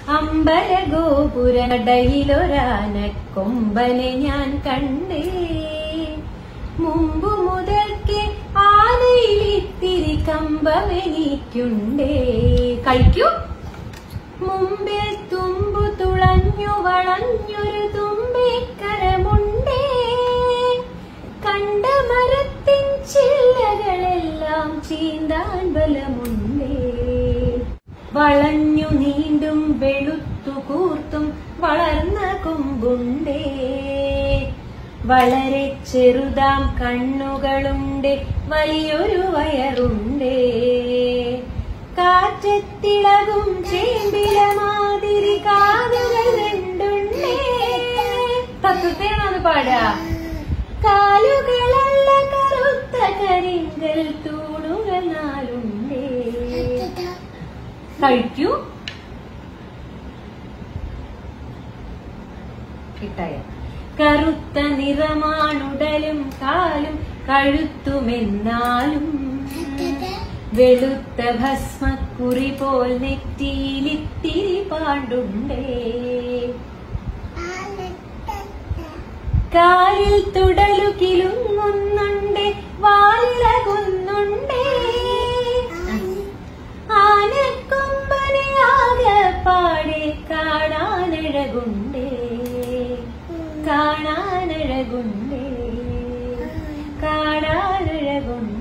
അമ്പല ഗോപുരടയിലൊരാനക്കൊമ്പനെ ഞാൻ കണ്ടേ മുമ്പു മുതൽക്കേ ആനയിലിത്തിരി കമ്പമെനിക്കുണ്ടേ കഴിക്കൂ മുമ്പിൽ തുമ്പു തുളഞ്ഞു വളഞ്ഞൊരു തുമ്പിക്കരമുണ്ടേ കണ്ട മരത്തിൻ ചില്ലകളെല്ലാം ചീന്താൻ ബലമുണ്ടേ വളഞ്ഞു നീണ്ടും വെളുത്തു കൂർത്തും വളർന്ന കൊമ്പുണ്ടേ വളരെ ചെറുതാം കണ്ണുകളുണ്ട് വലിയൊരു വയറുണ്ടേ കാറ്റത്തിളകും ചേമ്പില മാതിരി കാതുകൾ രണ്ടുണ്ടേ തത്വത്തെയാണത് പാടുക കാലുകളല്ല കറുത്ത കരിങ്കൽ തൂണുകൾ നാലുണ്ടേ കഴിക്കൂ കിട്ടായ കറുത്ത നിറമാണുടലും കാലും കഴുത്തുമെന്നാലും വെളുത്ത ഭസ്മക്കുറി പോൽ നെറ്റിയിലിത്തിരി പാണ്ടുണ്ടേ കാലിൽ തുടലു കിലുങ്ങുന്നുണ്ട് വാലിളകുന്നുണ്ടേ ആനക്കൊമ്പനെ ആകപ്പാടെ കാണാനഴകുണ്ടേ കാണാനഴകുണ്ടേ കാണാനഴകുണ്ടേ